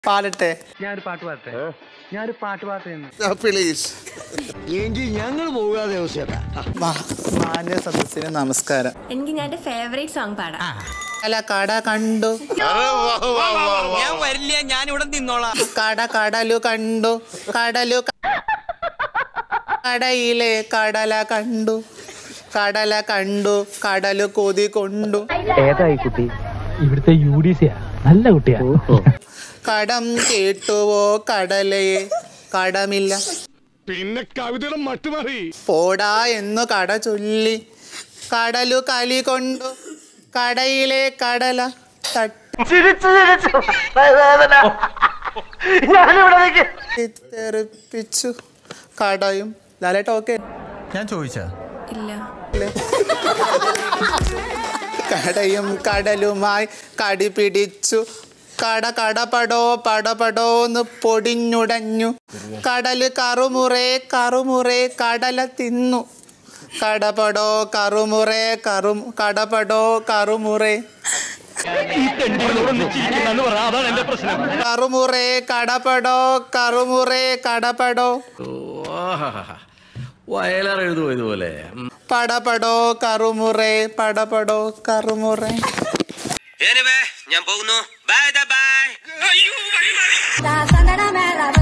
പാടട്ടെ ഞാനൊരു പാട്ട് പാടട്ടെ ഞാനൊരു പാട്ട് പാടുന്നു പ്ലീസ് എങ്കിൽ ഞങ്ങൾ പോകാതെ അവസ്ഥ മാന്യ സദസ്സിന് നമസ്കാരം എനിക്ക് ഞാൻ ഫേവറേറ്റ് സോങ് പാടാം അല്ല കട കണ്ടു ഞാൻ വരില്ല ഞാൻ ഇവിടെ നിന്നോളാം കട കടലു കണ്ടു കടലു ക- കടയിലെ കടല കണ്ടു കടല കണ്ടു കടലു കൊതി കൊണ്ടു ഏതായി കുട്ടി ഇവിടുത്തെ യു ഡി സിയാ നല്ല കുട്ടിയാ കടം കേട്ടുവോ കടലയെ കടമില്ല പിന്നെ കവിതയുടെ മട്ടുമാറി പോടാ എന്നു കട ചൊല്ലി കടലു കലി കൊണ്ടു കടയിലെ കടല തെറിപ്പിച്ചു കടയും ലാലേട്ട ഓക്കെ ഞാൻ ചോദിച്ചാ ഇല്ല കടയും കടലുമായി കടി പിടിച്ചു കട കടപടോ പടപടോന്ന് പൊടിഞ്ഞുടഞ്ഞു കടല് കറുമുറേ കറുമുറേ കടല തിന്നു കടപടോ കറുമുറേ കറു കടപടോ കറുമുറേ കറുമുറേ കടപടോ കറുമുറേ കടപടോ വയലാർ ഇതുപോലെ പടപടോ കറുമുറേ പടപടോ കറുമുറേ ഞാൻ പോകുന്നു ബൈ ബൈ സന്ദന മേള